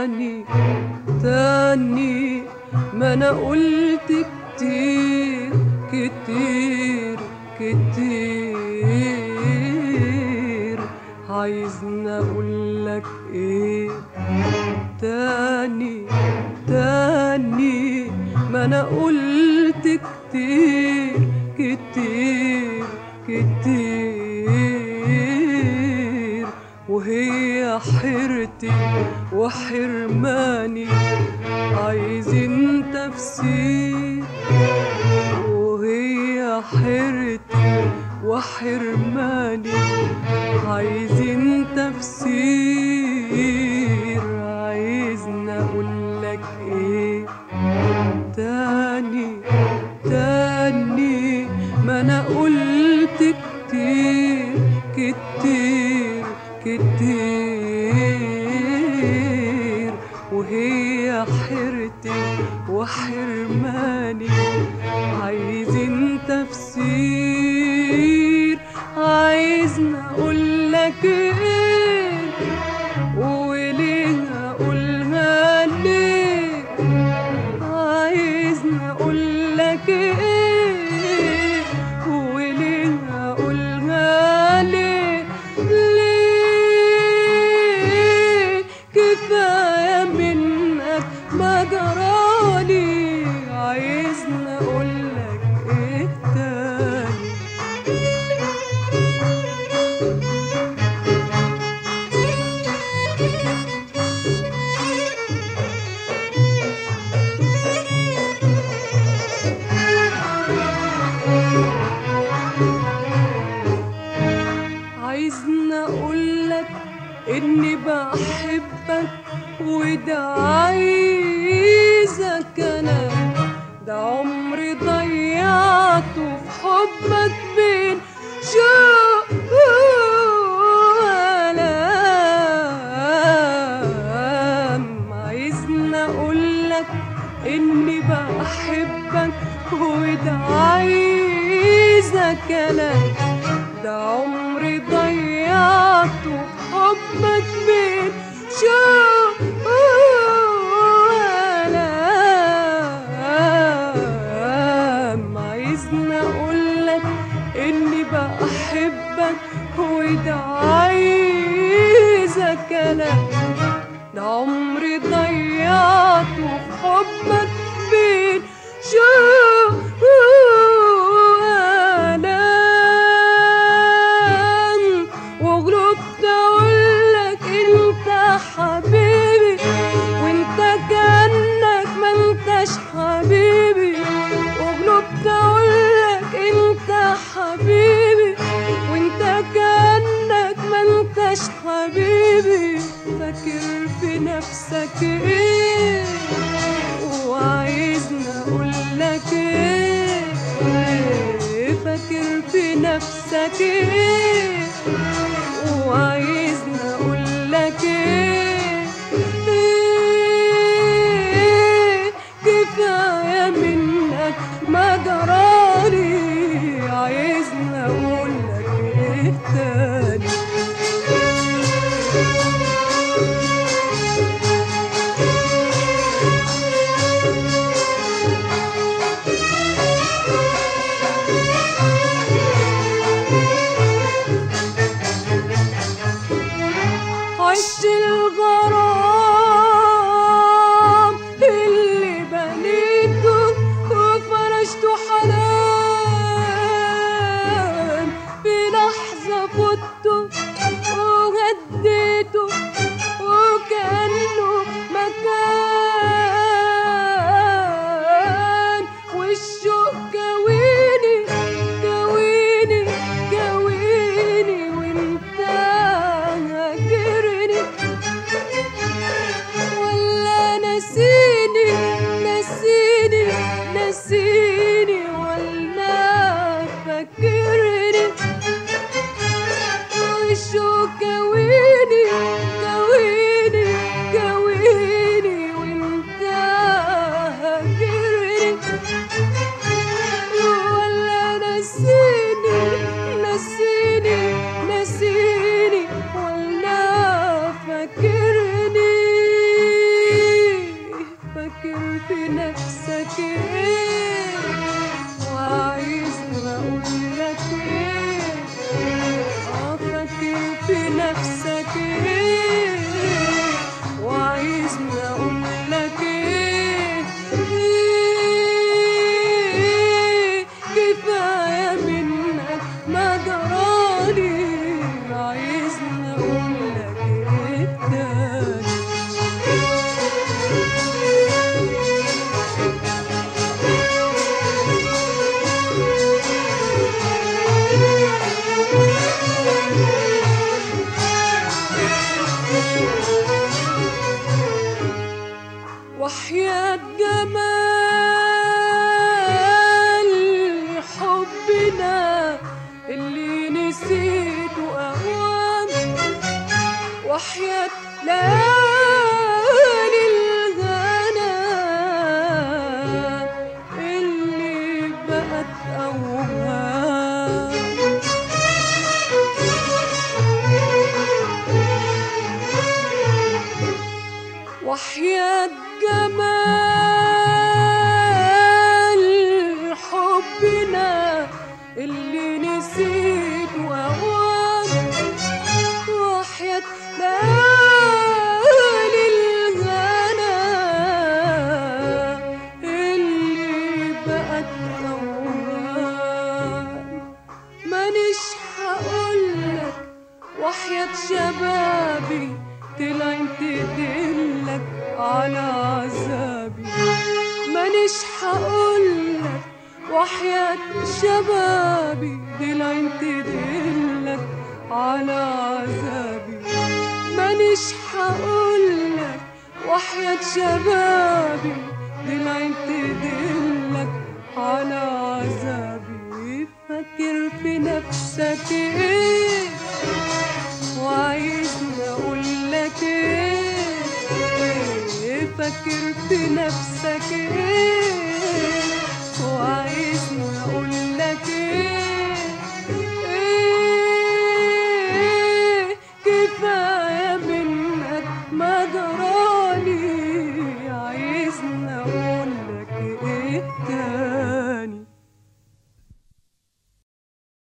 تاني تاني ما انا قلت كتير كتير كتير عايزني اقولك ايه تاني تاني ما انا قلت كتير كتير كتير وهي حيرتي وحرماني عايزين تفسير وهي حيرتي وحرماني عايزين تفسير عايزني اقولك ايه تاني تاني ما انا قلت كتير كتير كتير وهي حيرتي وحرماني عايزين تفسير عايزني اقولك ايه وليه اقولها ليه عايزني اقولك ايه وليه اقولها ليه ليه كفايه منك ما جرالي عايزني اقولك ايه تاني عايزني اقولك اني بحبك وده عايزك انا ده عمري ضيعته في حبك بين شوق والام عايزني اقولك اني بحبك وده عايزك انا ده عمري ضيعته حبك بين شوق والام عايزني اقولك اني بحبك وده عايزك انا ده عمري ضيعته في حبك بين شوق وألام وغلبت أقولك أنت حبيبي وأنت كأنك ما أنتش حبيبي وغلبت أقولك أنت حبيبي وأنت كأنك ما أنتش حبيبي فاكر في نفسك إيه وعايزني اقولك ايه فاكر في نفسك ايه وعايزني اقولك ايه إيه كفايه منك ما جرالي عايزني اقولك ايه تاني وحياة جمال حبنا اللي نسيته أوام وحياة ليالي الغنى اللي بقت أوهام وحياة جمال حبنا اللي نسيته أوام وحياة ليالي الغنى اللي بقت أوهام مانيش هقولك وحياة شبابي طلعت تدلك على عذابي مانيش هقولك وحياة شبابي طلعت تدلك على عذابي مانيش هقولك وحياة شبابي طلعت تدلك على عذابي فاكر في نفسك ايه وعايزني اقول لك ايه إيه فاكر في نفسك ايه